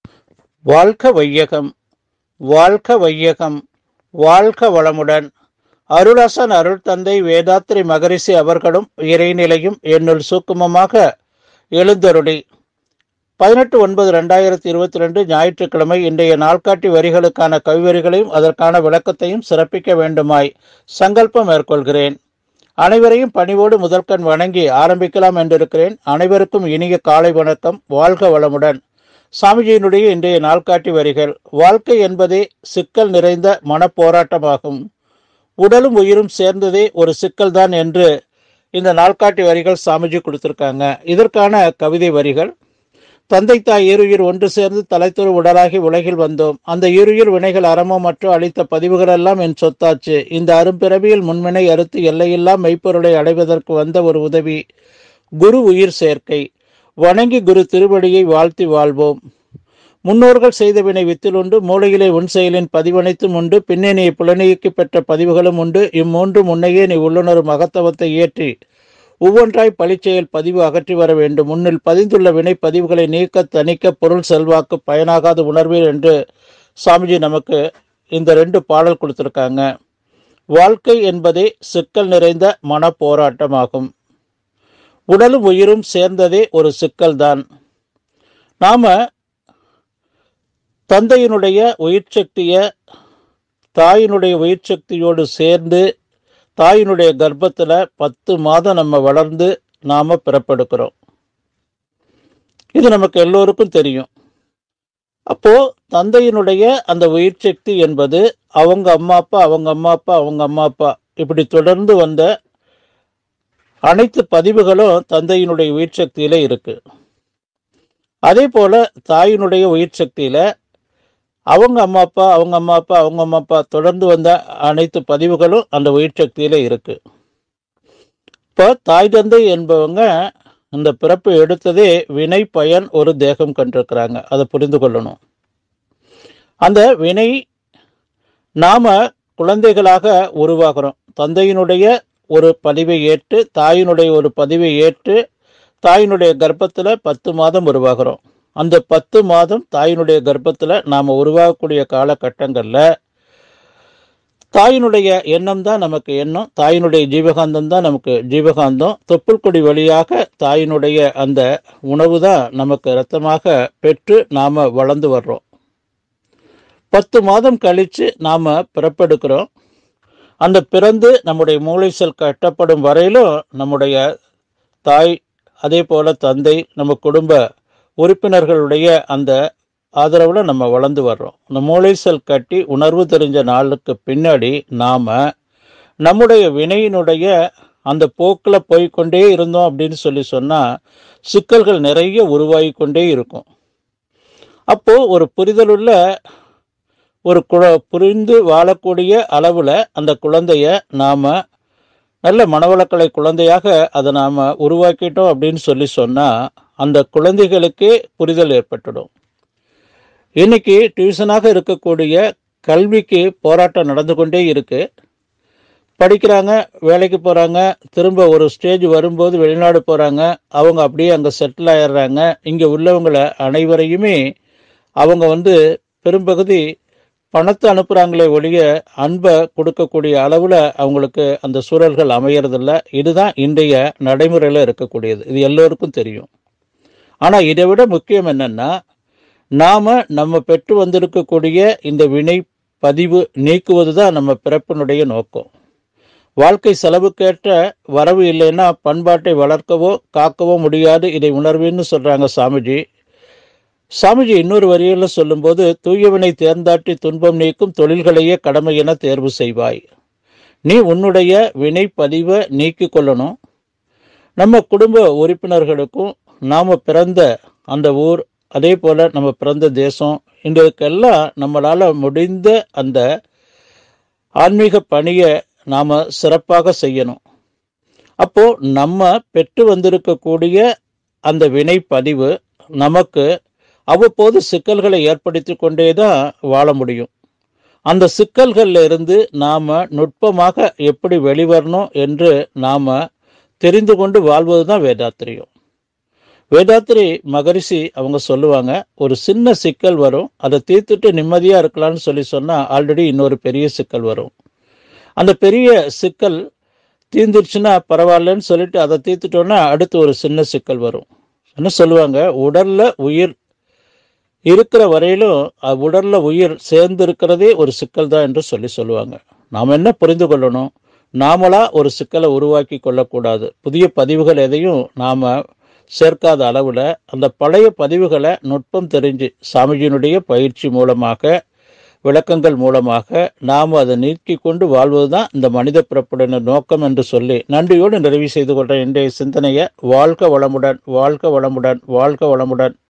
வாழ்க வையகம் வாழ்க வையகம் வாழ்க வளமுடன் அருளசன் அருள் தந்தை வேதாத்ரி மகரிஷி அவர்களும் இறைநிலையும் என்னுள் சூக்குமமாக எழுந்தருளி பதினெட்டு ஒன்பது ரெண்டாயிரத்தி இருபத்தி ரெண்டு ஞாயிற்றுக்கிழமை இன்றைய நாள்காட்டி வரிகளுக்கான கவிவரிகளையும் அதற்கான விளக்கத்தையும் சிறப்பிக்க வேண்டுமாய் சங்கல்பம் மேற்கொள்கிறேன் அனைவரையும் பணிவோடு முதற்கண் வணங்கி ஆரம்பிக்கலாம் என்றிருக்கிறேன் அனைவருக்கும் இனிய காலை வணக்கம் வாழ்க வளமுடன் சாமிஜியினுடைய இன்றைய நாள்காட்டி வரிகள் வாழ்க்கை என்பதே சிக்கல் நிறைந்த மனப்போராட்டமாகும் உடலும் உயிரும் சேர்ந்ததே ஒரு சிக்கல்தான் என்று இந்த நாள்காட்டி வரிகள் சாமிஜி கொடுத்திருக்காங்க இதற்கான கவிதை வரிகள் தந்தை தாய் ஈருயிர் ஒன்று சேர்ந்து தலைத்தொரு உடலாகி உலகில் வந்தோம் அந்த ஈருயிர் வினைகள் அறமோ மற்றும் அளித்த பதிவுகளெல்லாம் என் சொத்தாச்சு இந்த அரும்பிறவியில் முன்வினை அறுத்து எல்லையில்லா மெய்ப்பொருளை அடைவதற்கு வந்த ஒரு உதவி குரு உயிர் சேர்க்கை வணங்கி குரு திருவடியை வாழ்த்தி வாழ்வோம் முன்னோர்கள் செய்த வினை வித்திலுண்டு மூளையிலே உன் செயலின் பதிவனைத்தும் உண்டு பின்னே நீ புலனியக்கு பெற்ற பதிவுகளும் உண்டு இம்மூன்று முன்னையே நீ உள்ளுணரும் மகத்தவத்தை ஏற்றி ஒவ்வொன்றாய் பழிச்செயல் பதிவு அகற்றி வர வேண்டும் முன்னில் பதிந்துள்ள வினை பதிவுகளை நீக்க தணிக்க பொருள் செல்வாக்கு பயனாகாத உணர்வீர் என்று சாமிஜி நமக்கு இந்த ரெண்டு பாடல் கொடுத்துருக்காங்க வாழ்க்கை என்பதே சிக்கல் நிறைந்த மன போராட்டமாகும் உடலும் உயிரும் சேர்ந்ததே ஒரு சிக்கல்தான் நாம தந்தையினுடைய உயிர் சக்திய தாயினுடைய உயிர் சக்தியோடு சேர்ந்து தாயினுடைய கர்ப்பத்தில் பத்து மாதம் நம்ம வளர்ந்து நாம் பிறப்பெடுக்கிறோம் இது நமக்கு எல்லோருக்கும் தெரியும் அப்போ தந்தையினுடைய அந்த உயிர் சக்தி என்பது அவங்க அம்மா அப்பா அவங்க அம்மா அப்பா அவங்க அம்மா அப்பா இப்படி தொடர்ந்து வந்த அனைத்து பதிவுகளும் தந்தையினுடைய உயிர் சக்தியில இருக்கு அதே போல தாயினுடைய உயிர் சக்தியில அவங்க அம்மா அப்பா அவங்க அம்மா அப்பா அவங்க அம்மா அப்பா தொடர்ந்து வந்த அனைத்து பதிவுகளும் அந்த உயிர் சக்தியில இருக்கு இப்போ தாய் தந்தை என்பவங்க இந்த பிறப்பு எடுத்ததே வினை பயன் ஒரு தேகம் கண்டிருக்கிறாங்க அதை புரிந்து கொள்ளணும் அந்த வினை நாம குழந்தைகளாக உருவாகிறோம் தந்தையினுடைய ஒரு பதிவை ஏற்று தாயினுடைய ஒரு பதிவை ஏற்று தாயினுடைய கர்ப்பத்தில் பத்து மாதம் உருவாகிறோம் அந்த பத்து மாதம் தாயினுடைய கர்ப்பத்தில் நாம் உருவாகக்கூடிய காலகட்டங்களில் தாயினுடைய எண்ணம் தான் நமக்கு எண்ணம் தாயினுடைய ஜீவகாந்தம் தான் நமக்கு ஜீவகாந்தம் தொப்புள் கொடி வழியாக தாயினுடைய அந்த உணவு தான் நமக்கு இரத்தமாக பெற்று நாம் வளர்ந்து வர்றோம் பத்து மாதம் கழித்து நாம் பிறப்பெடுக்கிறோம் அந்த பிறந்து நம்முடைய மூளை செல் கட்டப்படும் வரையிலும் நம்முடைய தாய் அதே போல் தந்தை நம்ம குடும்ப உறுப்பினர்களுடைய அந்த ஆதரவில் நம்ம வளர்ந்து வர்றோம் இந்த மூளை செல் கட்டி உணர்வு தெரிஞ்ச நாளுக்கு பின்னாடி நாம் நம்முடைய வினையினுடைய அந்த போக்கில் போய்கொண்டே இருந்தோம் அப்படின்னு சொல்லி சொன்னால் சிக்கல்கள் நிறைய உருவாகி கொண்டே இருக்கும் அப்போது ஒரு புரிதலுள்ள ஒரு குழ புரிந்து வாழக்கூடிய அளவில் அந்த குழந்தைய நாம் நல்ல மனவளக்கலை குழந்தையாக அதை நாம் உருவாக்கிட்டோம் அப்படின்னு சொல்லி சொன்னால் அந்த குழந்தைகளுக்கே புரிதல் ஏற்பட்டுடும் இன்னைக்கு டியூஷனாக இருக்கக்கூடிய கல்விக்கு போராட்டம் நடந்து கொண்டே இருக்கு படிக்கிறாங்க வேலைக்கு போகிறாங்க திரும்ப ஒரு ஸ்டேஜ் வரும்போது வெளிநாடு போகிறாங்க அவங்க அப்படியே அங்கே செட்டில் ஆயிடுறாங்க இங்கே உள்ளவங்களை அனைவரையுமே அவங்க வந்து பெரும்பகுதி பணத்தை அனுப்புகிறாங்களே ஒழிய அன்பை கொடுக்கக்கூடிய அளவில் அவங்களுக்கு அந்த சூழல்கள் அமையறதில்ல இதுதான் இன்றைய நடைமுறையில் இருக்கக்கூடியது இது எல்லோருக்கும் தெரியும் ஆனால் இதை விட முக்கியம் என்னென்னா நாம் நம்ம பெற்று வந்திருக்கக்கூடிய இந்த வினை பதிவு நீக்குவது தான் நம்ம பிறப்பினுடைய நோக்கம் வாழ்க்கை செலவுக்கேற்ற வரவு இல்லைன்னா பண்பாட்டை வளர்க்கவோ காக்கவோ முடியாது இதை உணர்வேன்னு சொல்கிறாங்க சாமிஜி சாமிஜி இன்னொரு வரியில் சொல்லும்போது தூயவனை தேர்ந்தாட்டி துன்பம் நீக்கும் தொழில்களையே கடமை என தேர்வு செய்வாய் நீ உன்னுடைய வினை பதிவை நீக்கி கொள்ளணும் நம்ம குடும்ப உறுப்பினர்களுக்கும் நாம் பிறந்த அந்த ஊர் அதே போல் நம்ம பிறந்த தேசம் இன்றைக்கெல்லாம் நம்மளால் முடிந்த அந்த ஆன்மீக பணியை நாம் சிறப்பாக செய்யணும் அப்போ நம்ம பெற்று வந்திருக்கக்கூடிய அந்த வினை பதிவு நமக்கு அவ்வப்போது சிக்கல்களை ஏற்படுத்தி கொண்டே தான் வாழ முடியும் அந்த சிக்கல்கள்ல இருந்து நாம் நுட்பமாக எப்படி வெளிவரணும் என்று நாம் தெரிந்து கொண்டு வாழ்வது தான் வேதாத்திரியம் வேதாத்திரி மகரிஷி அவங்க சொல்லுவாங்க ஒரு சின்ன சிக்கல் வரும் அதை தீர்த்துட்டு நிம்மதியாக இருக்கலாம்னு சொல்லி சொன்னால் ஆல்ரெடி இன்னொரு பெரிய சிக்கல் வரும் அந்த பெரிய சிக்கல் தீர்ந்துருச்சுன்னா பரவாயில்லன்னு சொல்லிட்டு அதை தீர்த்துட்டோன்னா அடுத்து ஒரு சின்ன சிக்கல் வரும் என்ன சொல்லுவாங்க உடல்ல உயிர் இருக்கிற வரையிலும் அ- உடல்ல உயிர் சேர்ந்து இருக்கிறதே ஒரு சிக்கல் தான் என்று சொல்லி சொல்லுவாங்க நாம் என்ன புரிந்து கொள்ளணும் நாமளா ஒரு சிக்கலை உருவாக்கி கொள்ளக்கூடாது புதிய பதிவுகள் எதையும் நாம் சேர்க்காத அளவில் அந்த பழைய பதிவுகளை நுட்பம் தெரிஞ்சு சாமிஜியினுடைய பயிற்சி மூலமாக விளக்கங்கள் மூலமாக நாம் அதை நீக்கி கொண்டு வாழ்வது தான் இந்த மனித பிறப்புடைய நோக்கம் என்று சொல்லி நன்றியோடு நிறைவு செய்து கொள்கிற இன்றைய சிந்தனையை வாழ்க வளமுடன் வாழ்க வளமுடன் வாழ்க வளமுடன்